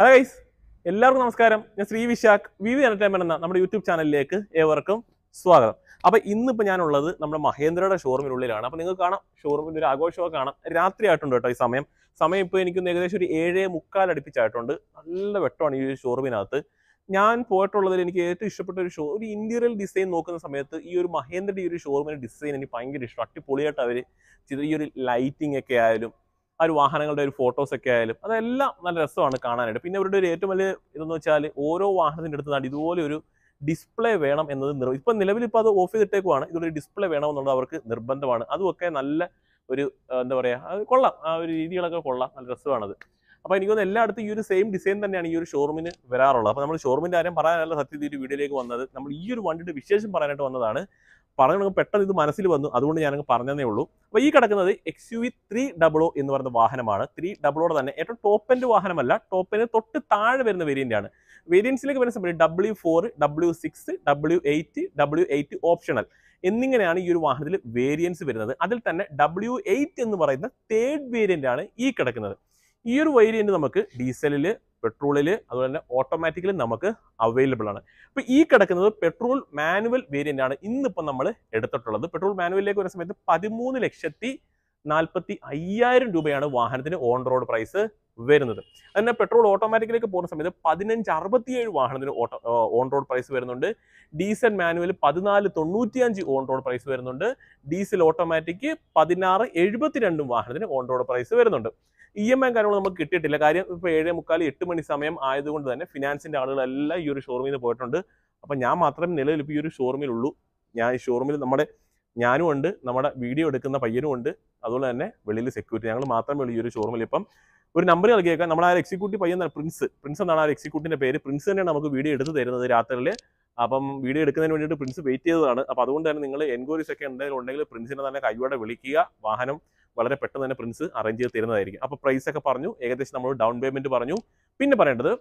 Hello guys എല്ലാവർക്കും നമസ്കാരം ഞാൻ Sree Vishakh V V entertainment എന്ന നമ്മുടെ യൂട്യൂബ് ചാനലിലേക്ക് ഏവർക്കും സ്വാഗതം അപ്പൊ ഇന്നിപ്പോ ഞാനുള്ളത് നമ്മുടെ മഹേന്ദ്രയുടെ ഷോറൂമിനുള്ളിലാണ് അപ്പൊ നിങ്ങൾക്ക് കാണാം ഷോറൂമിന്റെ ഒരു ആഘോഷമൊക്കെ കാണാം രാത്രി ആയിട്ടുണ്ട് കേട്ടോ ഈ സമയം സമയം ഇപ്പോൾ എനിക്ക് ഏകദേശം ഒരു ഏഴേ മുക്കാൽ അടുപ്പിച്ചായിട്ടുണ്ട് നല്ല വെട്ടമാണ് ഈ ഒരു ഷോറൂമിനകത്ത് ഞാൻ പോയിട്ടുള്ളതിൽ എനിക്ക് ഏറ്റവും ഇഷ്ടപ്പെട്ട ഒരു ഷോ ഒരു ഇന്റീരിയൽ ഡിസൈൻ നോക്കുന്ന സമയത്ത് ഈ ഒരു മഹേന്ദ്രയുടെ ഈ ഒരു ഷോറൂമിന്റെ ഡിസൈൻ എനിക്ക് ഭയങ്കര ഇഷ്ടം അടിപൊളിയായിട്ട് അവർ ചെയ്ത ഈ ഒരു ലൈറ്റിംഗ് ഒക്കെ ആയാലും ആ ഒരു വാഹനങ്ങളുടെ ഒരു ഫോട്ടോസ് ഒക്കെ ആയാലും അതെല്ലാം നല്ല രസമാണ് കാണാനായിട്ട് പിന്നെ അവരുടെ ഒരു ഏറ്റവും വലിയ ഇതെന്ന് വെച്ചാൽ ഓരോ വാഹനത്തിന്റെ അടുത്ത് നാട് ഇതുപോലെ ഒരു ഡിസ്പ്ലേ വേണം എന്നത് നിർ ഇപ്പം നിലവിൽ ഇപ്പോൾ അത് ഓഫ് ചെയ്തിട്ടേക്കുവാണ് ഇതൊരു ഡിസ്പ്ലേ വേണം എന്നുള്ളത് അവർക്ക് നിർബന്ധമാണ് അതുമൊക്കെ നല്ല ഒരു ആ, എന്താ പറയുക അത് കൊള്ളാം ആ ഒരു രീതികളൊക്കെ കൊള്ളാം നല്ല രസമാണത് അപ്പോൾ എനിക്ക് തോന്നുന്നു എല്ലായിടത്തും ഈ ഒരു സെയിം ഡിസൈൻ തന്നെയാണ് ഈ ഒരു ഷോറൂമിന് വരാറുള്ളത് അപ്പോൾ നമ്മൾ ഷോറൂമിന്റെ കാര്യം പറയാനല്ല സത്യത്തിൽ ഈ ഒരു വീഡിയോയിലേക്ക് വന്നത് നമ്മൾ ഈ ഒരു വണ്ടിയുടെ വിശേഷം പറയാനായിട്ട് വന്നതാണ് പറഞ്ഞു പെട്ടെന്ന് ഇത് മനസ്സിൽ വന്നു അതുകൊണ്ട് ഞാനങ്ങ് പറഞ്ഞതേ ഉള്ളൂ അപ്പോൾ ഈ കിടക്കുന്നത് X U V three double എന്ന് പറയുന്ന വാഹനമാണ് ത്രീ ഡബിളോടെ തന്നെ ഏറ്റവും ടോപ്പ് എൻഡ് വാഹനമല്ല ടോപ്പ് എൻഡ് തൊട്ട് താഴെ വരുന്ന വേരിയന്റ് ആണ് വേരിയൻസിലേക്ക് വരുന്ന സമയത്ത് W four W six W eight W eight optional എന്നിങ്ങനെയാണ് ഈ ഒരു വാഹനത്തിൽ വേരിയൻസ് വരുന്നത് അതിൽ തന്നെ ഡബ്ല്യു എയ്റ്റ് എന്ന് പറയുന്ന തേർഡ് വേരിയന്റ് ആണ് ഈ കിടക്കുന്നത് ഈ ഒരു വേരിയന്റ് നമുക്ക് ഡീസലില് പെട്രോളില് അതുപോലെ തന്നെ ഓട്ടോമാറ്റിക്കലി നമുക്ക് അവൈലബിൾ ആണ് അപ്പൊ ഈ കിടക്കുന്നത് പെട്രോൾ മാനുവൽ വേരിയന്റ് ആണ് ഇന്നിപ്പം നമ്മൾ എടുത്തിട്ടുള്ളത് പെട്രോൾ മാനുവലിലേക്ക് വരുന്ന സമയത്ത് പതിമൂന്ന് ലക്ഷത്തി നാൽപ്പത്തി അയ്യായിരം രൂപയാണ് വാഹനത്തിന് ഓൺ റോഡ് പ്രൈസ് വരുന്നത് അതിന് പെട്രോൾ ഓട്ടോമാറ്റിക്കിലേക്ക് പോകുന്ന സമയത്ത് പതിനഞ്ച് അറുപത്തിയേഴ് വാഹനത്തിന് ഓട്ടോ ഓൺ റോഡ് പ്രൈസ് വരുന്നുണ്ട് ഡീസൽ മാനുവൽ പതിനാല് തൊണ്ണൂറ്റിയഞ്ച് ഓൺ റോഡ് പ്രൈസ് വരുന്നുണ്ട് ഡീസൽ ഓട്ടോമാറ്റിക് പതിനാറ് എഴുപത്തിരണ്ടും വാഹനത്തിന് ഓൺ റോഡ് പ്രൈസ് വരുന്നുണ്ട് ഇ എം ഐ കാര്യങ്ങൾ നമുക്ക് കിട്ടിയിട്ടില്ല കാര്യം ഇപ്പോൾ ഏഴ് മുക്കാൽ എട്ട് മണി സമയം ആയതുകൊണ്ട് തന്നെ ഫിനാൻസിന്റെ ആളുകളെല്ലാം ഈ ഒരു ഷോറൂമിൽ നിന്ന് പോയിട്ടുണ്ട് അപ്പം ഞാൻ മാത്രമേ നിലവിൽ ഇപ്പോൾ ഈ ഒരു ഷോറൂമിലുള്ളൂ ഞാൻ ഈ ഷോറൂമിൽ നമ്മുടെ ഞാനും ഉണ്ട് നമ്മുടെ വീഡിയോ എടുക്കുന്ന പയ്യനും ഉണ്ട് അതുപോലെ തന്നെ വെളിയിൽ സെക്യൂരിറ്റി ഞങ്ങൾ മാത്രമേ ഉള്ളൂ ഈ ഒരു ഷോറൂമിൽ ഇപ്പം ഒരു നമ്പർ നൽകിയേക്കാം നമ്മുടെ ആ എക്സിക്യൂട്ടീവ് പയ്യൻ തന്നെ പ്രിൻസ് പ്രിൻസ് എന്നാണ് ആ എക്സിക്യൂട്ടീവിന്റെ പേര് പ്രിൻസ് തന്നെയാണ് നമുക്ക് വീഡിയോ എടുത്ത് തരുന്നത് രാത്രിയിൽ അപ്പം വീഡിയോ എടുക്കുന്നതിന് വേണ്ടിയിട്ട് പ്രിൻസ് വെയിറ്റ് ചെയ്തതാണ് അപ്പോൾ അതുകൊണ്ട് തന്നെ നിങ്ങൾ എൻക്വയറീസ് ഒക്കെ എന്തെങ്കിലും ഉണ്ടെങ്കിൽ പ്രിൻസിനെ തന്നെ കൈയോടെ വിളിക്കുക വാഹനം വളരെ പെട്ടെന്ന് തന്നെ പ്രിൻസ് അറേഞ്ച് ചെയ്ത് തരുന്നതായിരിക്കും അപ്പോൾ പ്രൈസ് ഒക്കെ പറഞ്ഞു ഏകദേശം നമ്മൾ ഡൗൺ പേയ്മെന്റ് പറഞ്ഞു പിന്നെ പറയേണ്ടത്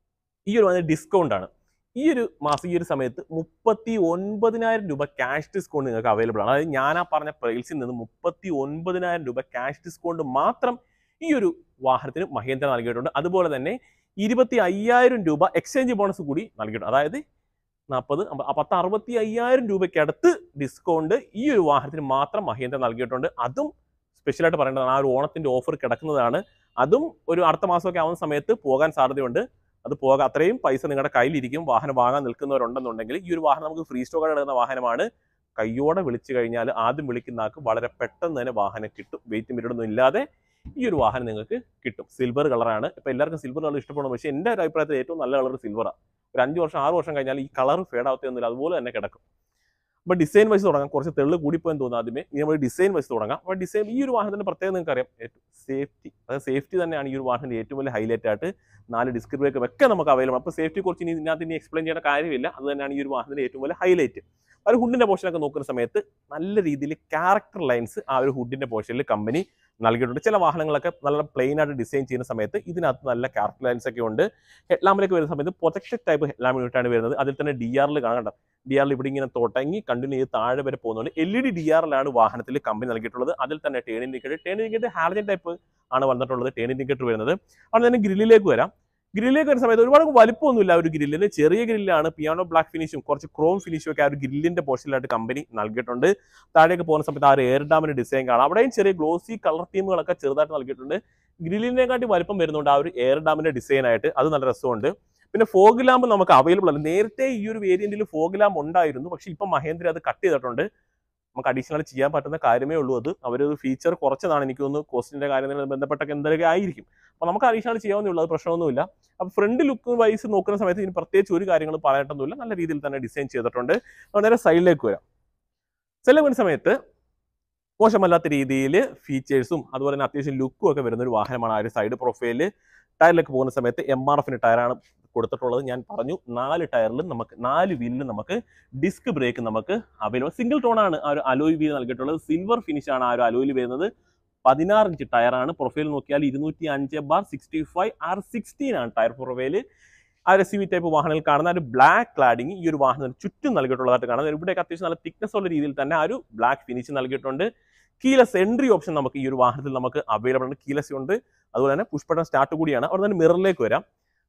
ഈ ഒരു ഡിസ്കൗണ്ട് ആണ് ഈ ഒരു മാസം ഈ ഒരു സമയത്ത് മുപ്പത്തി ഒൻപതിനായിരം രൂപ ക്യാഷ് ഡിസ്കൗണ്ട് നിങ്ങൾക്ക് അവൈലബിൾ ആണ് അതായത് ഞാൻ ആ പറഞ്ഞ പ്രൈസിൽ നിന്ന് മുപ്പത്തി ഒൻപതിനായിരം രൂപ ക്യാഷ് ഡിസ്കൗണ്ട് മാത്രം ഈ ഒരു വാഹനത്തിന് മഹേന്ദ്ര നൽകിയിട്ടുണ്ട് അതുപോലെ തന്നെ ഇരുപത്തി അയ്യായിരം രൂപ എക്സ്ചേഞ്ച് ബോണസ് കൂടി നൽകിയിട്ടുണ്ട് അതായത് നാൽപ്പത് പത്ത് അറുപത്തി അയ്യായിരം രൂപയ്ക്ക് അടുത്ത് ഡിസ്കൗണ്ട് ഈ ഒരു വാഹനത്തിന് മാത്രം മഹേന്ദ്ര നൽകിയിട്ടുണ്ട് അതും സ്പെഷ്യലായിട്ട് പറയേണ്ടതാണ് ആ ഒരു ഓണത്തിന്റെ ഓഫർ കിടക്കുന്നതാണ് അതും ഒരു അടുത്ത മാസമൊക്കെ ആവുന്ന സമയത്ത് പോകാൻ സാധ്യതയുണ്ട് അത് പോകാൻ അത്രയും പൈസ നിങ്ങളുടെ കയ്യിലിരിക്കും വാഹനം വാങ്ങാൻ നിൽക്കുന്നവരുണ്ടെന്നുണ്ടെങ്കിൽ ഈ ഒരു വാഹനം നമുക്ക് ഫ്രീ സ്റ്റോക്ക് കിടക്കുന്ന വാഹനമാണ് കയ്യോടെ വിളിച്ചു കഴിഞ്ഞാൽ ആദ്യം വിളിക്കുന്ന ആൾക്ക് വളരെ പെട്ടെന്ന് തന്നെ വാഹനം കിട്ടും വെയിറ്റ് പീരീഡൊന്നും ഇല്ലാതെ ഈ ഒരു വാഹനം നിങ്ങൾക്ക് കിട്ടും സിൽവർ കളറാണ് ഇപ്പൊ എല്ലാവർക്കും സിൽവർ കളർ ഇഷ്ടപ്പെടും പക്ഷേ എൻ്റെ ഒരു അഭിപ്രായത്തിൽ ഏറ്റവും നല്ല കളർ സിൽവറാണ് ഒരു അഞ്ച് വർഷം ആറ് വർഷം കഴിഞ്ഞാൽ ഈ കളർ ഫേഡ് ആവത്തൊന്നുമില്ല അതുപോലെ തന്നെ കിടക്കും അപ്പോൾ ഡിസൈൻ വൈസ് തുടങ്ങാം കുറച്ച് തെള്ള് കൂടിപ്പോയെന്ന് തോന്നുന്നു ആദ്യമേ ഇനി നമ്മൾ ഡിസൈൻ വൈസ് തുടങ്ങാം അപ്പോൾ ഡിസൈൻ ഈ ഒരു വാഹനത്തിന്റെ പ്രത്യേകത നിങ്ങൾക്ക് അറിയാം ഏറ്റവും സേഫ്റ്റി അതായത് സേഫ്റ്റി തന്നെയാണ് ഈ ഒരു വാഹനത്തിന്റെ ഏറ്റവും വലിയ ഹൈലൈറ്റ് ആയിട്ട് നാല് ഡിസ്ക് ബ്രേക്കും ഒക്കെ നമുക്ക് അവൈലബിൾ അപ്പോൾ സേഫ്റ്റി കുറിച്ച് ഇനി ഇതിനകത്ത് ഇനി എക്സ്പ്ലെയിൻ ചെയ്യേണ്ട കാര്യമില്ല അത് തന്നെയാണ് ഈ ഒരു വാഹനത്തിന്റെ ഏറ്റവും വലിയ ഹൈലൈറ്റ് ആ ഒരു ഹുഡിന്റെ പോർഷനൊക്കെ നോക്കുന്ന സമയത്ത് നല്ല രീതിയിൽ ക്യാരക്ടർ ലൈൻസ് ആ ഒരു ഹുഡിന്റെ പോർഷനിൽ കമ്പനി നൽകിയിട്ടുണ്ട് ചില വാഹനങ്ങളൊക്കെ നല്ല പ്ലെയിൻ ആയിട്ട് ഡിസൈൻ ചെയ്യുന്ന സമയത്ത് ഇതിനകത്ത് നല്ല ക്യാരക്ടർ ലൈൻസ് ഒക്കെ ഉണ്ട് ഹെഡ്ലാമ്പിലേക്ക് വരുന്ന സമയത്ത് പ്രൊജക്റ്റഡ് ടൈപ്പ് ഹെഡ്ലാമ്പിട്ടാണ് വരുന്നത് അതിൽ തന്നെ ഡി ആറിൽ കാണണ്ട ഡി ആറിൽ ഇവിടെ ഇങ്ങനെ തുടങ്ങി കണ്ടിന്യൂ ചെയ്ത് താഴെ വരെ പോകുന്നുണ്ട് എൽ ഇ ഡി ഡി ആറിലാണ് വാഹനത്തിൽ കമ്പനി നൽകിയിട്ടുള്ളത് അതിൽ തന്നെ turn indicator turn indicator halogen type ആണ് വന്നിട്ടുള്ളത് ടേൺ ഇൻഡിക്കേറ്റർ വരുന്നത് അവിടെ തന്നെ ഗ്രില്ലിലേക്ക് വരാം ഗ്രില്ലിലേക്ക് വരുന്ന സമയത്ത് ഒരുപാട് വലിപ്പമൊന്നുമില്ല ആ ഒരു ഗ്രില്ലിന് ചെറിയ ഗ്രില്ലാണ് പിയാനോ ബ്ലാക്ക് ഫിനിഷും കുറച്ച് ക്രോം ഫിനിഷും ഒക്കെ ആ ഒരു ഗ്രില്ലിന്റെ പോർഷനിലായിട്ട് കമ്പനി നൽകിയിട്ടുണ്ട് താഴേക്ക് പോകുന്ന സമയത്ത് ആ ഒരു എയർ ഡാമിന്റെ ഡിസൈൻ കാണാം അവിടെയും ചെറിയ ഗ്ലോസി കളർ തീമുകളൊക്കെ ചെറുതായിട്ട് നൽകിയിട്ടുണ്ട് ഗ്രില്ലിനെക്കാട്ടി വലിപ്പം വരുന്നുണ്ട് ആ ഒരു എയർ ഡാമിന്റെ ഡിസൈൻ ആയിട്ട് അത് നല്ല രസമുണ്ട് പിന്നെ ഫോഗ് ലാമ്പ് നമുക്ക് അവൈലബിൾ അല്ല നേരത്തെ ഈ ഒരു വേരിയന്റിൽ ഫോഗ് ലാമ്പ് ഉണ്ടായിരുന്നു പക്ഷെ ഇപ്പം മഹേന്ദ്ര അത് കട്ട് ചെയ്തിട്ടുണ്ട് നമുക്ക് അഡീഷണൽ ചെയ്യാൻ പറ്റുന്ന കാര്യമേ ഉള്ളൂ അത് അവരൊരു ഫീച്ചർ കുറച്ചതാണ് എനിക്ക് തോന്നുന്നു കോസ്റ്റിന്റെ കാര്യങ്ങളിൽ ബന്ധപ്പെട്ടൊക്കെ എന്തൊക്കെ ആയിരിക്കും അപ്പൊ നമുക്ക് അഡീഷണൽ ചെയ്യാവുന്നേ ഉള്ളൂ അത് പ്രശ്നമൊന്നുമില്ല അപ്പൊ ഫ്രണ്ട് ലുക്ക് വൈസ് നോക്കുന്ന സമയത്ത് ഇതിന് പ്രത്യേകിച്ച് ഒരു കാര്യങ്ങളും പറയട്ടൊന്നുമില്ല നല്ല രീതിയിൽ തന്നെ ഡിസൈൻ ചെയ്തിട്ടുണ്ട് അപ്പോൾ നേരെ സൈഡിലേക്ക് വരാം സൈഡിലേക്ക് വരുന്ന സമയത്ത് മോശമല്ലാത്ത രീതിയിൽ ഫീച്ചേഴ്സും അതുപോലെ തന്നെ അത്യാവശ്യം ലുക്കും ഒക്കെ വരുന്ന ഒരു വാഹനമാണ് ആ ഒരു സൈഡ് പ്രൊഫൈല് ടയറിലേക്ക് പോകുന്ന സമയത്ത് എം ആർ എഫിന് ടയറാണ് കൊടുത്തിട്ടുള്ളത് ഞാൻ പറഞ്ഞു നാല് ടയറിലും നമുക്ക് നാല് വീലിലും നമുക്ക് ഡിസ്ക് ബ്രേക്ക് നമുക്ക് അവൈലബിൾ സിംഗിൾ ടോൺ ആണ് ആ ഒരു അലോയ് വീൽ നൽകിയിട്ടുള്ളത് സിൽവർ ഫിനിഷ് ആണ് ആ ഒരു അലോയിൽ വരുന്നത് പതിനാറ് ഇഞ്ച് ടയറാണ് പ്രൊഫൈൽ നോക്കിയാൽ ഇരുന്നൂറ്റി അഞ്ച് bar sixty five R sixteen ആണ് ടയർ പ്രൊഫൈല് ആ ഒരു എസ് വി ടൈപ്പ് വാഹനങ്ങൾ കാണുന്ന ആ ഒരു ബ്ലാക്ക് ക്ലാഡിങ് ഈ ഒരു വാഹനത്തിന് ചുറ്റും നൽകിയിട്ടുള്ളതായിട്ട് കാണുന്നത് ഇവിടെയൊക്കെ അത്യാവശ്യം നല്ല തിക്നെസ് ഉള്ള രീതിയിൽ തന്നെ ആ ഒരു ബ്ലാക്ക് ഫിനിഷ് നൽകിയിട്ടുണ്ട് കീലസ് എൻട്രി ഓപ്ഷൻ നമുക്ക് ഈ ഒരു വാഹനത്തിൽ നമുക്ക് അവൈലബിൾ ആണ് കീലസ് ഉണ്ട് അതുപോലെ തന്നെ പുഷ് ബട്ടൺ സ്റ്റാർട്ട് കൂടിയാണ് അവിടെ തന്നെ മിററിലേക്ക് വരാം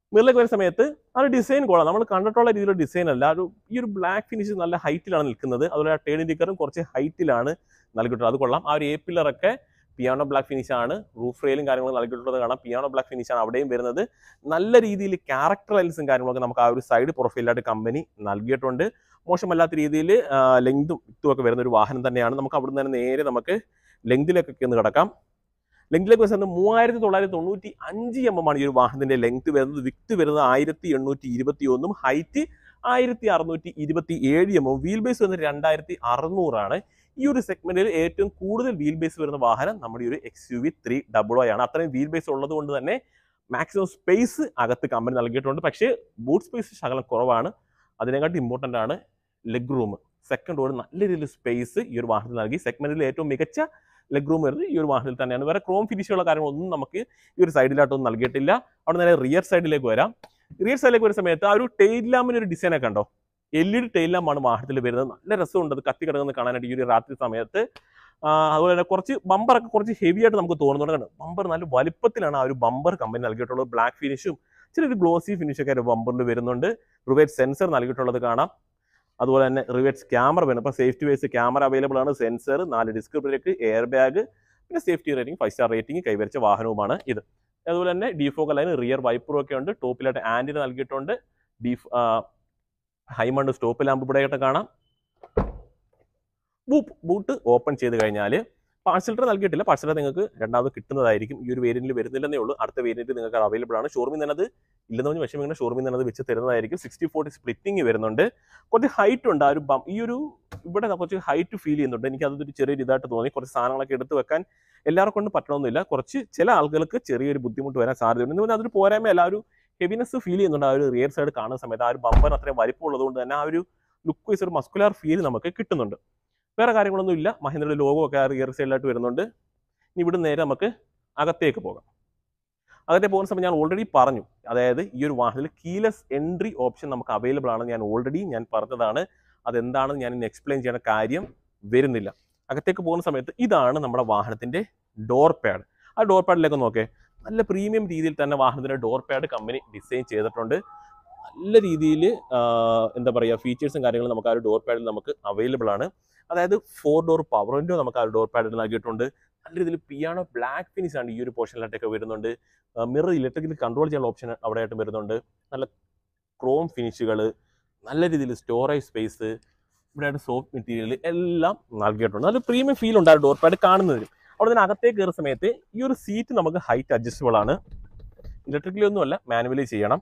മിററിലേക്ക് വരുന്ന സമയത്ത് ആ ഒരു ഡിസൈൻ കൊള്ളാം നമ്മൾ കണ്ടിട്ടുള്ള രീതിയിലുള്ള ഡിസൈൻ അല്ല ഒരു ഈ ഒരു ബ്ലാക്ക് ഫിനിഷ് നല്ല ഹൈറ്റിലാണ് നിൽക്കുന്നത് അതുപോലെ ആ ടേൺ ഇൻഡിക്കറും കുറച്ച് ഹൈറ്റിലാണ് നൽകിയിട്ടുള്ളത് അത് കൊള്ളാം ആ ഒരു എ പില്ലറൊക്കെ പിയാനോ ബ്ലാക്ക് ഫിനിഷ് ആണ് റൂഫ് റെയിലും കാര്യങ്ങളും നൽകിയിട്ടുള്ളത് കാണാം പിയാനോ ബ്ലാക്ക് ഫിനിഷ് ആണ് അവിടെയും വരുന്നത് നല്ല രീതിയിൽ ക്യാരക്ടർ ലൈൻസും കാര്യങ്ങളൊക്കെ നമുക്ക് ആ ഒരു സൈഡ് പ്രൊഫൈലായിട്ട് കമ്പനി നൽകിയിട്ടുണ്ട് മോശമല്ലാത്ത രീതിയിൽ ലെങ്തും ഇത്തും ഒക്കെ വരുന്ന ഒരു വാഹനം തന്നെയാണ് നമുക്ക് അവിടുന്ന് തന്നെ നേരെ നമുക്ക് ലെങ്തിലേക്കൊക്കെ ഒന്ന് കിടക്കാം ലെങ്തിലേക്ക് വരുന്നത് മൂവായിരത്തി തൊള്ളായിരത്തി തൊണ്ണൂറ്റി അഞ്ച് എം എം ആണ് ഈ ഒരു വാഹനത്തിന്റെ ലെങ്ത് വരുന്നത് വിക്ത് വരുന്നത് ആയിരത്തി എണ്ണൂറ്റി ഇരുപത്തി ഒന്നും ഹൈറ്റ് ആയിരത്തി അറുന്നൂറ്റി ഇരുപത്തി ഏഴ് എം എം വീൽ ബേസ് വരുന്നത് രണ്ടായിരത്തി അറുന്നൂറാണ് ഈ ഒരു സെഗ്മെന്റിൽ ഏറ്റവും കൂടുതൽ വീൽ ബേസ് വരുന്ന വാഹനം നമ്മുടെ ഈ ഒരു X U V three double ആണ് അത്രയും വീൽ ബേസ് ഉള്ളത് കൊണ്ട് തന്നെ മാക്സിമം സ്പേസ് അകത്ത് കമ്പനി നൽകിയിട്ടുണ്ട് പക്ഷേ ബൂട്ട് സ്പേസ് ശകലം കുറവാണ് അതിനെക്കാട്ടി ഇമ്പോർട്ടൻ്റ് ആണ് ലെഗ് റൂം സെക്കൻഡ് റോഡ് നല്ല രീതിയിൽ സ്പേസ് ഈ ഒരു വാഹനത്തിൽ നൽകി സെഗ്മെന്റിൽ ഏറ്റവും മികച്ച ലെഗ് റൂം വരുന്നത് ഈ ഒരു വാഹനത്തിൽ തന്നെയാണ് വേറെ ക്രോം ഫിനിഷുള്ള കാര്യങ്ങളൊന്നും നമുക്ക് ഈ ഒരു സൈഡിലായിട്ടൊന്നും നൽകിയിട്ടില്ല അവിടെ നേരെ റിയർ സൈഡിലേക്ക് വരാം റിയർ സൈഡിലേക്ക് വരുന്ന സമയത്ത് ആ ഒരു ടെയിൽ ലാമ്പിന് ഒരു ഡിസൈൻ ഒക്കെ ഉണ്ടോ എൽ ഇ ഡി ടെയിൽ ലാമ്പാണ് വാഹനത്തിൽ വരുന്നത് നല്ല രസമുണ്ട് അത് കത്തി കിടക്കുന്നത് കാണാനായിട്ട് ഈ ഒരു രാത്രി സമയത്ത് ആ, അതുപോലെ തന്നെ കുറച്ച് ബമ്പറൊക്കെ കുറച്ച് ഹെവി ആയിട്ട് നമുക്ക് തോന്നുന്നുണ്ട് ബമ്പർ നല്ല വലുപ്പത്തിലാണ് ആ ഒരു ബമ്പർ കമ്പനി നൽകിയിട്ടുള്ളത് ബ്ലാക്ക് ഫിനിഷും ചെറിയൊരു ഗ്ലോസി ഫിനിഷ് ഒക്കെ ബമ്പറിൽ വരുന്നുണ്ട് റിവേറ്റ് സെൻസർ നൽകിയിട്ടുള്ളത് കാണാം അതുപോലെ തന്നെ റിവേറ്റ്സ് ക്യാമറ വേണം ഇപ്പോൾ സേഫ്റ്റി വൈസ് ക്യാമറ അവൈലബിൾ ആണ് സെൻസർ നാല് ഡിസ്ക് ബ്രേക്ക് എയർ ബാഗ് പിന്നെ safety rating five star rating കൈവരിച്ച വാഹനവുമാണ് ഇത് അതുപോലെ തന്നെ ഡിഫോക്ക് ലൈൻ റിയർ വൈപ്പറും ഒക്കെ ഉണ്ട് ടോപ്പിലായിട്ട് ആൻറ്റിന് നൽകിയിട്ടുണ്ട് ഡിഫ് ഹൈമണ്ട് സ്റ്റോപ്പ് ലാമ്പ് ഇവിടെ ആയിട്ട് കാണാം ബൂട്ട് ബൂട്ട് ഓപ്പൺ ചെയ്ത് കഴിഞ്ഞാൽ പാഴ്സൽറ്റർ നൽകിയിട്ടില്ല പാഴ്സൽറ്റർ നിങ്ങൾക്ക് രണ്ടാമത് കിട്ടുന്നതായിരിക്കും ഈ ഒരു വേരിയന്റിൽ വരുന്നില്ലെന്നേ ഉള്ളൂ അടുത്ത വേരിയന്റ് നിങ്ങൾക്ക് അവൈലബിൾ ആണ് ഷോറൂമിൽ തന്നെ അത് ഇല്ലെന്ന് പറഞ്ഞ് വിഷമിക്കുന്ന ഷോറൂമിൽ തന്നെ അത് വെച്ച് തരുന്നതായിരിക്കും സിക്സ്റ്റി ഫോർട്ടി സ്പ്ലിറ്റിംഗ് വരുന്നുണ്ട് കുറച്ച് ഹൈറ്റ് ഉണ്ട് ആ ഒരു ബം- ഈ ഒരു ഇവിടെ കുറച്ച് ഹൈറ്റ് ഫീൽ ചെയ്യുന്നുണ്ട് എനിക്ക് അതൊരു ചെറിയൊരു ഇതായിട്ട് തോന്നി കുറച്ച് സാധനങ്ങളൊക്കെ എടുത്ത് വെക്കാൻ എല്ലാവർക്കും കൊണ്ട് പറ്റണമെന്നില്ല കുറച്ച് ചില ആളുകൾക്ക് ചെറിയൊരു ബുദ്ധിമുട്ട് വരാൻ സാധ്യതയുണ്ട് എന്ന് പറഞ്ഞാൽ അതൊരു പോരായ്മയല്ല ആ ഒരു ഹെവിനെസ് ഫീൽ ചെയ്യുന്നുണ്ട് ആ ഒരു റിയർ സൈഡ് കാണുന്ന സമയത്ത് ആ ഒരു ബമ്പർ അത്രയും വലിപ്പമുള്ളത് കൊണ്ട് തന്നെ ആ ഒരു ലുക്ക് വൈസ് ഒരു മസ്കുലാർ ഫീൽ നമുക്ക് കിട്ടുന്നുണ്ട് വേറെ കാര്യങ്ങളൊന്നും ഇല്ല മഹേന്ദ്രയുടെ ലോഗോ ഒക്കെ ആ റിയർ സൈഡിലായിട്ട് വരുന്നുണ്ട് ഇനി ഇവിടെ നേരെ നമുക്ക് അകത്തേക്ക് പോകാം അകത്തേക്ക് പോകുന്ന സമയം ഞാൻ ഓൾറെഡി പറഞ്ഞു അതായത് ഈ ഒരു വാഹനത്തിൽ കീലെസ് എൻട്രി ഓപ്ഷൻ നമുക്ക് അവൈലബിൾ ആണ് ഞാൻ ഓൾറെഡി ഞാൻ പറഞ്ഞതാണ് അതെന്താണെന്ന് ഞാൻ ഇനി എക്സ്പ്ലെയിൻ ചെയ്യേണ്ട കാര്യം വരുന്നില്ല അകത്തേക്ക് പോകുന്ന സമയത്ത് ഇതാണ് നമ്മുടെ വാഹനത്തിന്റെ ഡോർ പാഡ് ആ ഡോർ പാഡിലേക്ക് നോക്കേ നല്ല പ്രീമിയം രീതിയിൽ തന്നെ വാഹനത്തിന്റെ ഡോർ പാഡ് കമ്പനി ഡിസൈൻ ചെയ്തിട്ടുണ്ട് നല്ല രീതിയിൽ എന്താ പറയുക ഫീച്ചേഴ്സും കാര്യങ്ങളും നമുക്ക് ആ ഒരു ഡോർ പാഡിൽ നമുക്ക് അവൈലബിൾ ആണ് അതായത് ഫോർ ഡോർ പവർ വിൻഡോ നമുക്ക് ആ ഒരു ഡോർ പാഡിൽ നൽകിയിട്ടുണ്ട് നല്ല രീതിയിൽ പിയാണോ ബ്ലാക്ക് ഫിനിഷ് ആണ് ഈ ഒരു പോർഷനിലായിട്ടൊക്കെ വരുന്നുണ്ട് മിറർ ഇലക്ട്രിക്കലി കൺട്രോൾ ചെയ്യാനുള്ള ഓപ്ഷൻ അവിടെ ആയിട്ട് വരുന്നുണ്ട് നല്ല ക്രോം ഫിനിഷുകൾ നല്ല രീതിയിൽ സ്റ്റോറേജ് സ്പേസ് ഇവിടെ ആയിട്ട് സോഫ്റ്റ് മെറ്റീരിയൽ എല്ലാം നൽകിയിട്ടുണ്ട് നല്ല പ്രീമിയം ഫീൽ ഉണ്ട് ആ ഡോർ പാഡ് കാണുന്നതിന് അവിടെ നിന്ന് അകത്തേക്ക് കയറുന്ന സമയത്ത് ഈ ഒരു സീറ്റ് നമുക്ക് ഹൈറ്റ് അഡ്ജസ്റ്റബിൾ ആണ് ഇലക്ട്രിക്കലി ഒന്നുമല്ല മാനുവലി ചെയ്യണം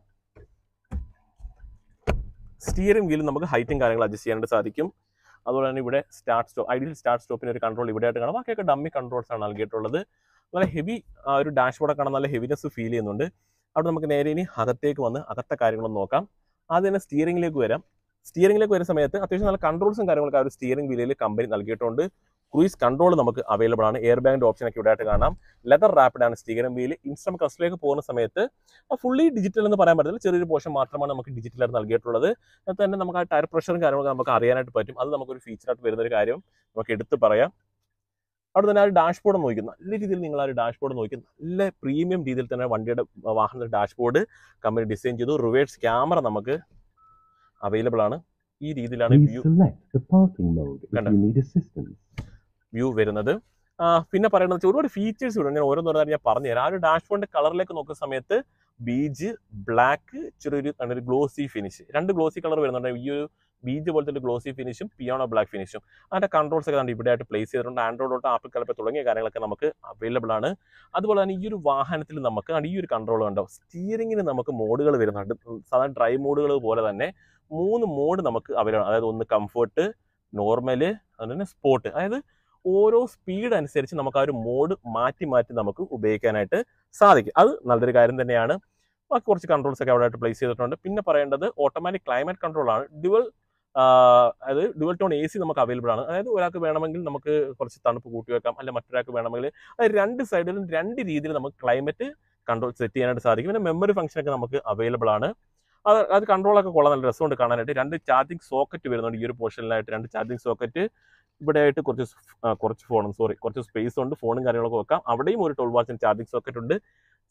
സ്റ്റിയറിംഗ് വീലും നമുക്ക് ഹൈറ്റും കാര്യങ്ങൾ അഡ്ജസ്റ്റ് ചെയ്യാനായിട്ട് സാധിക്കും അതുപോലെ തന്നെ ഇവിടെ സ്റ്റാർട്ട് സ്റ്റോപ്പ് ഐഡിയൽ സ്റ്റാർട്ട് സ്റ്റോപ്പിന് ഒരു കൺട്രോൾ ഇവിടെ ആയിട്ട് കാണാം ബാക്കിയൊക്കെ ഡമ്മി കൺട്രോൾസ് ആണ് നൽകിയിട്ടുള്ളത് നല്ല ഹെവി ഒരു ഡാഷ്ബോർഡ് കാണാൻ നല്ല ഹെവിനെസ് ഫീൽ ചെയ്യുന്നുണ്ട് അവിടെ നമുക്ക് നേരെ ഇനി അകത്തേക്ക് വന്ന് അകത്തെ കാര്യങ്ങളൊന്ന് നോക്കാം ആദ്യം തന്നെ സ്റ്റിയറിംഗിലേക്ക് വരാം സ്റ്റിയറിംഗിലേക്ക് വരുന്ന സമയത്ത് അത്യാവശ്യം നല്ല കൺട്രോൾസും കാര്യങ്ങളൊക്കെ ആ ഒരു സ്റ്റിയറിംഗ് വീലിൽ കമ്പനി നൽകിയിട്ടുണ്ട് ക്രൂയിസ് കൺട്രോൾ നമുക്ക് അവൈലബിൾ ആണ് എയർ ബാഗിന്റെ ഓപ്ഷൻ ഒക്കെ ഇവിടെ ആയിട്ട് കാണാം ലെതർ റാപ്പിഡ് ആണ് സ്റ്റിയറിംഗ് വീല് ഇൻസ്റ്റം കസ്റ്ററിലേക്ക് പോകുന്ന സമയത്ത് ഫുള്ളി ഡിജിറ്റൽ എന്ന് പറയാൻ പറ്റില്ല ചെറിയൊരു പോർഷൻ മാത്രമാണ് നമുക്ക് ഡിജിറ്റലായിട്ട് നൽകിയിട്ടുള്ളത് അത് തന്നെ നമുക്ക് ആ ടയർ പ്രഷറും കാര്യങ്ങളൊക്കെ നമുക്ക് അറിയാനായിട്ട് പറ്റും അത് നമുക്കൊരു ഫീച്ചറായിട്ട് വരുന്ന ഒരു കാര്യം നമുക്ക് എടുത്ത് പറയാം അവിടെ തന്നെ ആ ഒരു ഡാഷ്ബോർഡ് നോക്കി നല്ല രീതിയിൽ നിങ്ങൾ ആ ഒരു ഡാഷ്ബോർഡ് നോക്കി നല്ല പ്രീമിയം രീതിയിൽ തന്നെ വണ്ടിയുടെ വാഹനത്തിന്റെ ഡാഷ്ബോർഡ് കമ്പനി ഡിസൈൻ ചെയ്തു റിവേഴ്സ് ക്യാമറ നമുക്ക് അവൈലബിൾ ആണ് ഈ രീതിയിലാണ് Please view select the parking mode if Kanda. you need assistance. View വരുന്നത് ആ, പിന്നെ പറയുന്നത് വെച്ചാൽ ഒരുപാട് ഫീച്ചേഴ്സ് ഉണ്ട് ഞാൻ ഓരോന്നോരോന്നായി ഞാൻ പറഞ്ഞു തരാം ആ ഒരു ഡാഷ്ബോർഡിന്റെ കളറിലേക്ക് നോക്കുന്ന സമയത്ത് ബീജ് ബ്ലാക്ക് ചെറിയൊരു ഒരു ഗ്ലോസി ഫിനിഷ് രണ്ട് ഗ്ലോസി കളർ വരുന്നുണ്ട് ഈ ഒരു ബീജ് പോലത്തെ ഒരു ഗ്ലോസി ഫിനിഷും പിയാണോ ബ്ലാക്ക് ഫിനിഷും അതിന്റെ കൺട്രോൾസ് ഒക്കെ ഇവിടെ ആയിട്ട് പ്ലേസ് ചെയ്തിട്ടുണ്ട് ആൻഡ്രോയിഡ് തൊട്ട് ആപ്പിൾ കലപ്പ തുടങ്ങിയ കാര്യങ്ങളൊക്കെ നമുക്ക് അവൈലബിൾ ആണ് അതുപോലെ തന്നെ ഈ ഒരു വാഹനത്തിൽ നമുക്ക് ആണ് ഈ ഒരു കൺട്രോൾ ഉണ്ടോ സ്റ്റിയറിംഗിന് നമുക്ക് മോഡുകൾ വരുന്നുണ്ട് സാധാരണ ഡ്രൈവ് മോഡുകൾ പോലെ തന്നെ മൂന്ന് മോഡ് നമുക്ക് അവൈലബിൾ അതായത് ഒന്ന് കംഫർട്ട് നോർമല് അതുപോലെ തന്നെ സ്പോർട്ട് അതായത് ഓരോ സ്പീഡ് അനുസരിച്ച് നമുക്ക് ആ ഒരു മോഡ് മാറ്റി മാറ്റി നമുക്ക് ഉപയോഗിക്കാനായിട്ട് സാധിക്കും അത് നല്ലൊരു കാര്യം തന്നെയാണ് ബാക്കി കുറച്ച് കൺട്രോൾസ് ഒക്കെ അവിടെ ആയിട്ട് പ്ലേസ് ചെയ്തിട്ടുണ്ട് പിന്നെ പറയേണ്ടത് ഓട്ടോമാറ്റിക് ക്ലൈമറ്റ് കൺട്രോൾ ആണ് ഡുവൽ അതായത് ഡുവൽ ടോൺ എ സി നമുക്ക് അവൈലബിൾ ആണ് അതായത് ഒരാൾക്ക് വേണമെങ്കിൽ നമുക്ക് കുറച്ച് തണുപ്പ് കൂട്ടി വെക്കാം അല്ലെ മറ്റൊരാൾക്ക് വേണമെങ്കിൽ അതായത് രണ്ട് സൈഡിലും രണ്ട് രീതിയിൽ നമുക്ക് ക്ലൈമറ്റ് കൺട്രോൾ സെറ്റ് ചെയ്യാനായിട്ട് സാധിക്കും പിന്നെ മെമ്മറി ഫംഗ്ഷൻ ഒക്കെ നമുക്ക് അവൈലബിൾ ആണ് അത് അത് കൺട്രോളൊക്കെ കൊള്ളാൻ നല്ല രസമുണ്ട് കാണാനായിട്ട് രണ്ട് ചാർജിങ് സോക്കറ്റ് വരുന്നുണ്ട് ഈ ഒരു പോർഷനിലായിട്ട് രണ്ട് ചാർജിങ് സോക്കറ്റ് ഇവിടെ ആയിട്ട് കുറച്ച് സ്- ആ, കുറച്ച് ഫോണും സോറി കുറച്ച് സ്പേസ് ഉണ്ട് ഫോണും കാര്യങ്ങളൊക്കെ വെക്കാം അവിടെയും ഒരു ട്വൽവ് വാട്സിന് ചാർജിങ് സോക്കറ്റ് ഉണ്ട്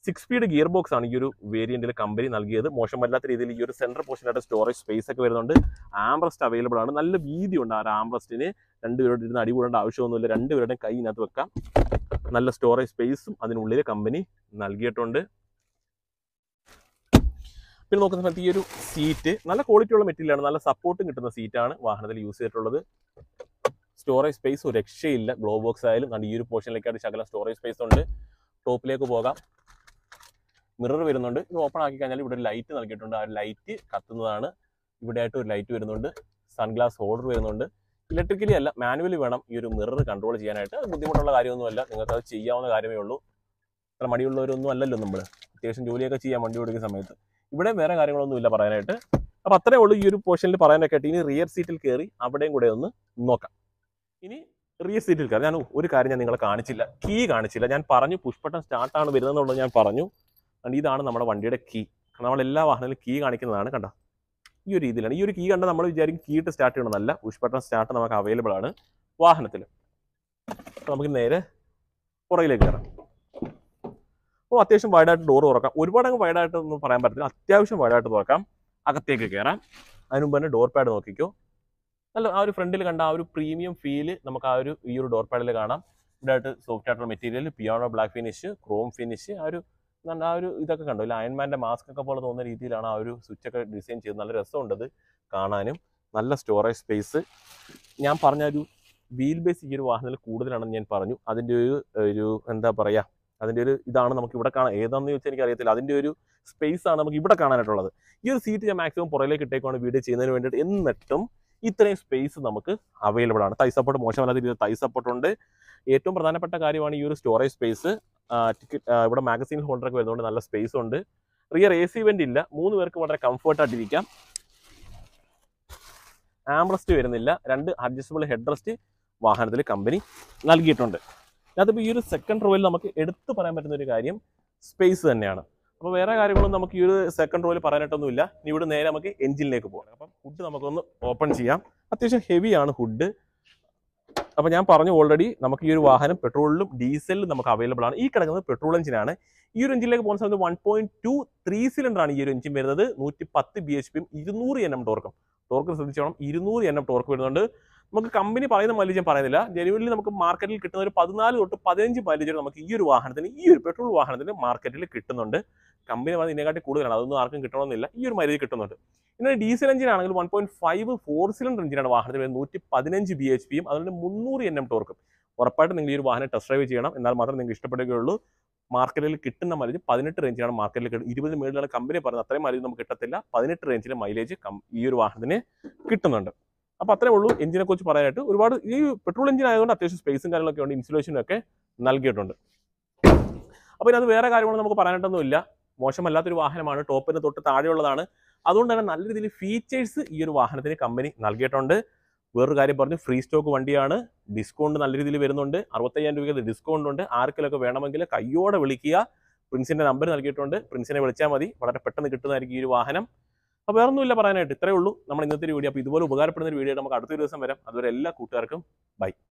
സിക്സ് സ്പീഡ് ഗിയർ ബോക്സ് ആണ് ഈ ഒരു വേരിയന്റിൽ കമ്പനി നൽകിയത് മോശമല്ലാത്ത രീതിയിൽ ഈ ഒരു സെൻട്രൽ പോർഷനായിട്ട് സ്റ്റോറേജ് സ്പേസ് ഒക്കെ വരുന്നുണ്ട് ആംബ്രസ്റ്റ് അവൈലബിൾ ആണ് നല്ല വീതിയുണ്ട് ആ ഒരു ആംബ്രസ്റ്റിന് രണ്ടുപേരോട് ഇരുന്ന് അടികൂടേണ്ട ആവശ്യമൊന്നുമില്ല രണ്ടുപേരുടെയും കൈ ഇതിനകത്ത് വെക്കാം നല്ല സ്റ്റോറേജ് സ്പേസും അതിനുള്ളിൽ കമ്പനി നൽകിയിട്ടുണ്ട് പിന്നെ നോക്കുന്ന സമയത്ത് ഈ ഒരു സീറ്റ് നല്ല ക്വാളിറ്റി ഉള്ള മെറ്റീരിയലാണ് നല്ല സപ്പോർട്ടും കിട്ടുന്ന സീറ്റാണ് വാഹനത്തിൽ യൂസ് ചെയ്തിട്ടുള്ളത് സ്റ്റോറേജ് സ്പേസ് ഒരു രക്ഷയില്ല ഗ്ലോ ബോക്സ് ആയാലും കണ്ട് ഈ ഒരു പോർഷനിലേക്കായിട്ട് ശകലം സ്റ്റോറേജ് സ്പേസ് ഉണ്ട് ടോപ്പിലേക്ക് പോകാം മിറർ വരുന്നുണ്ട് ഇത് ഓപ്പൺ ആക്കി കഴിഞ്ഞാൽ ഇവിടെ ഒരു ലൈറ്റ് നൽകിയിട്ടുണ്ട് ആ ലൈറ്റ് കത്തുന്നതാണ് ഇവിടെ ആയിട്ട് ഒരു ലൈറ്റ് വരുന്നുണ്ട് സൺഗ്ലാസ് ഹോൾഡർ വരുന്നുണ്ട് ഇലക്ട്രിക്കലി അല്ല മാനുവലി വേണം ഈ ഒരു മിറർ കൺട്രോൾ ചെയ്യാനായിട്ട് അത് ബുദ്ധിമുട്ടുള്ള കാര്യമൊന്നുമല്ല നിങ്ങൾക്ക് അത് ചെയ്യാവുന്ന കാര്യമേ ഉള്ളൂ അത്ര മടിയുള്ളവരൊന്നും അല്ലല്ലോ നമ്മൾ അത്യാവശ്യം ജോലിയൊക്കെ ചെയ്യാം വണ്ടി ഓടിക്കുന്ന സമയത്ത് ഇവിടെ വേറെ കാര്യങ്ങളൊന്നും ഇല്ല പറയാനായിട്ട് അപ്പോൾ അത്രേ ഉള്ളൂ ഈ ഒരു പോർഷനിൽ പറയാനൊക്കെ ആയിട്ട് ഇനി റിയർ സീറ്റിൽ കയറി അവിടെയും കൂടെ ഒന്ന് നോക്കാം ഇനി റിയർ സീറ്റിൽ കയറി ഞാൻ ഒരു കാര്യം ഞാൻ നിങ്ങളെ കാണിച്ചില്ല കീ കാണിച്ചില്ല ഞാൻ പറഞ്ഞു പുഷ്പട്ടം സ്റ്റാർട്ടാണ് വരുന്നതെന്നുള്ളത് ഞാൻ പറഞ്ഞു and ഇതാണ് നമ്മുടെ വണ്ടിയുടെ കീ നമ്മൾ എല്ലാ വാഹനത്തിലും കീ കാണിക്കുന്നതാണ് കണ്ട ഈ ഒരു രീതിയിലാണ് ഈ ഒരു കീ കണ്ട നമ്മൾ വിചാരിക്കും കീ ഇട്ട് സ്റ്റാർട്ട് ചെയ്യണമെന്നല്ല പുഷ്പട്ടം സ്റ്റാർട്ട് നമുക്ക് അവൈലബിൾ ആണ് വാഹനത്തിൽ അപ്പോൾ നമുക്ക് നേരെ പുറകിലേക്ക് കയറാം അപ്പോൾ അത്യാവശ്യം വൈഡായിട്ട് ഡോർ തുറക്കാം ഒരുപാട് അങ്ങ് വൈഡായിട്ട് ഒന്നും പറയാൻ പറ്റില്ല അത്യാവശ്യം വൈഡായിട്ട് തുറക്കാം അകത്തേക്ക് കയറാം അതിന് മുമ്പ് തന്നെ ഡോർ പാഡ് നോക്കിക്കോ നല്ല ആ ഒരു ഫ്രണ്ടിൽ കണ്ട ആ ഒരു പ്രീമിയം ഫീല് നമുക്ക് ആ ഒരു ഈ ഒരു ഡോർ പാഡിൽ കാണാം ഇവിടെ ആയിട്ട് സോഫ്റ്റ് ആയിട്ടുള്ള material piano black finish chrome finish ആ ഒരു എന്താ ആ ഒരു ഇതൊക്കെ കണ്ടു ഇല്ല അയൺമാൻ്റെ മാസ്ക് ഒക്കെ പോലെ തോന്നുന്ന രീതിയിലാണ് ആ ഒരു സ്വിച്ച് ഒക്കെ ഡിസൈൻ ചെയ്ത് നല്ല രസമുണ്ട് അത് കാണാനും നല്ല സ്റ്റോറേജ് സ്പേസ് ഞാൻ പറഞ്ഞ ഒരു വീൽ ബേസ് ഈ ഒരു വാഹനത്തിൽ കൂടുതലാണെന്ന് ഞാൻ പറഞ്ഞു അതിൻ്റെ ഒരു ഒരു എന്താ പറയുക അതിൻ്റെ ഒരു ഇതാണ് നമുക്ക് ഇവിടെ കാണാൻ ഏതാണെന്ന് ചോദിച്ചാൽ എനിക്ക് അറിയത്തില്ല അതിൻ്റെ ഒരു സ്പേസ് ആണ് നമുക്ക് ഇവിടെ കാണാനായിട്ടുള്ളത് ഈ ഒരു സീറ്റ് ഞാൻ മാക്സിമം പുറകിലേക്ക് ഇട്ടേക്കാണ് വീഡിയോ ചെയ്യുന്നതിന് വേണ്ടിയിട്ട് എന്നിട്ടും ഇത്രയും സ്പേസ് നമുക്ക് അവൈലബിൾ ആണ് തൈ സപ്പോർട്ട് മോശമല്ലാത്ത രീതിയിൽ തൈ സപ്പോർട്ട് ഉണ്ട് ഏറ്റവും പ്രധാനപ്പെട്ട കാര്യമാണ് ഈ ഒരു സ്റ്റോറേജ് സ്പേസ് ടിക്കറ്റ് ഇവിടെ മാഗസീൻ ഹോൾഡർ ഒക്കെ വരുന്നതുകൊണ്ട് നല്ല സ്പേസ് ഉണ്ട് റിയർ എ സി വെന്റ് ഇല്ല മൂന്ന് പേർക്ക് വളരെ കംഫർട്ട് ആയിട്ടിരിക്കാം ആംബ്രസ്റ്റ് വരുന്നില്ല രണ്ട് അഡ്ജസ്റ്റബിൾ ഹെഡ് റെസ്റ്റ് വാഹനത്തിൽ കമ്പനി നൽകിയിട്ടുണ്ട് അതിപ്പോൾ ഈ ഒരു സെക്കൻഡ് റോയിൽ നമുക്ക് എടുത്തു പറയാൻ പറ്റുന്ന ഒരു കാര്യം സ്പേസ് തന്നെയാണ് അപ്പോൾ വേറെ കാര്യങ്ങളൊന്നും നമുക്ക് ഈ ഒരു സെക്കൻഡ് റോയിൽ പറയാനായിട്ടൊന്നുമില്ല ഇനി ഇവിടെ നേരെ നമുക്ക് എഞ്ചിനിലേക്ക് പോകാം അപ്പം ഹുഡ് നമുക്കൊന്ന് ഓപ്പൺ ചെയ്യാം അത്യാവശ്യം ഹെവിയാണ് ഹുഡ് അപ്പോൾ ഞാൻ പറഞ്ഞു ഓൾറെഡി നമുക്ക് ഈ ഒരു വാഹനം പെട്രോളിലും ഡീസലിലും നമുക്ക് അവൈലബിൾ ആണ് ഈ കിടക്കുന്നത് പെട്രോൾ എഞ്ചിനാണ് ഈ ഒരു എഞ്ചിനിലേക്ക് പോകുന്ന സമയത്ത് വൺ പോയിന്റ് ടു ത്രീ സിലിണ്ടറാണ് ഈ ഒരു എഞ്ചിൻ വരുന്നത് നൂറ്റി പത്ത് ബി എച്ച് പിയും ഇരുന്നൂറ് എൻ എം ടോർക്കും ടോർക്ക് ശ്രദ്ധിച്ചോണം ഇരുന്നൂറ് എൻ എം ടോർക്ക് വരുന്നുണ്ട് നമുക്ക് കമ്പനി പറയുന്ന മൈലേജ് ഞാൻ പറയുന്നില്ല ജനുവനിൽ നമുക്ക് മാർക്കറ്റിൽ കിട്ടുന്ന ഒരു പതിനാല് തൊട്ട് പതിനഞ്ച് മൈലേജ് വരെ നമുക്ക് ഈ ഒരു വാഹനത്തിന് ഈ ഒരു പെട്രോൾ വാഹനത്തിന് മാർക്കറ്റിൽ കിട്ടുന്നുണ്ട് കമ്പനി പറയുന്നത് ഇതിനെക്കാട്ടി കൂടുതലാണ് അതൊന്നും ആർക്കും കിട്ടണമെന്നില്ല ഈ ഒരു മൈലേജ് കിട്ടുന്നുണ്ട് ഇനി ഡീസൽ എഞ്ചിൻ ആണെങ്കിൽ one point five four cylinder എഞ്ചിനാണ് വാഹനത്തിൽ വരുന്നത് നൂറ്റി പതിനഞ്ച് ബി എച്ച് പിയും അതുകൊണ്ട് മുന്നൂറ് എൻ എം ടോർക്കും ഉറപ്പായിട്ടും നിങ്ങൾ ഈ ഒരു വാഹനം ടെസ്റ്റ് ഡ്രൈവ് ചെയ്യണം എന്നാൽ മാത്രമേ നിങ്ങൾക്ക് ഇഷ്ടപ്പെടുകയുള്ളൂ മാർക്കറ്റിൽ കിട്ടുന്ന മൈലേജ് പതിനെട്ട് റേഞ്ചിലാണ് മാർക്കറ്റിൽ കിട്ടുന്നത് ഇരുപത് മേളിലാണ് കമ്പനി പറയുന്നത് അത്രയും മൈലേജ് നമുക്ക് കിട്ടത്തില്ല പതിനെട്ട് റേഞ്ചിലെ മൈലേജ് ഈ ഒരു വാഹനത്തിന് കിട്ടുന്നുണ്ട് അപ്പോൾ അത്രേ ഉള്ളൂ എഞ്ചിനെ കുറിച്ച് പറയാനായിട്ട് ഒരുപാട് ഈ പെട്രോൾ എഞ്ചിൻ ആയതുകൊണ്ട് അത്യാവശ്യം സ്പേസും കാര്യങ്ങളൊക്കെ ഉണ്ട് ഇൻസുലേഷനും ഒക്കെ നൽകിയിട്ടുണ്ട് അപ്പോൾ ഇതിനകത്ത് വേറെ കാര്യങ്ങളൊന്നും നമുക്ക് പറയാനായിട്ടൊന്നുമില്ല മോശമല്ലാത്തൊരു വാഹനമാണ് ടോപ്പിന് തൊട്ട് താഴെയുള്ളതാണ് അതുകൊണ്ട് തന്നെ നല്ല രീതിയിൽ ഫീച്ചേഴ്സ് ഈ ഒരു വാഹനത്തിന് കമ്പനി നൽകിയിട്ടുണ്ട് വേറൊരു കാര്യം പറഞ്ഞു ഫ്രീ സ്റ്റോക്ക് വണ്ടിയാണ് ഡിസ്കൗണ്ട് നല്ല രീതിയിൽ വരുന്നുണ്ട് അറുപത്തയ്യായിരം രൂപയ്ക്ക് ഡിസ്കൗണ്ട് ഉണ്ട് ആർക്കെങ്കിലൊക്കെ വേണമെങ്കിൽ കയ്യോടെ വിളിക്കുക പ്രിൻസിന്റെ നമ്പർ നൽകിയിട്ടുണ്ട് പ്രിൻസിനെ വിളിച്ചാൽ മതി വളരെ പെട്ടെന്ന് കിട്ടുന്നതായിരിക്കും ഈ ഒരു വാഹനം അപ്പോൾ വേറെ ഒന്നുമില്ല പറയാനായിട്ട് ഇത്രയേ ഉള്ളൂ നമ്മൾ ഇന്നത്തെ ഒരു വീഡിയോ അപ്പോൾ ഇതുപോലെ ഉപകാരപ്പെടുന്ന ഒരു വീഡിയോ നമുക്ക് അടുത്തൊരു ദിവസം വരാം അതുവരെ എല്ലാ കൂട്ടുകാർക്കും ബൈ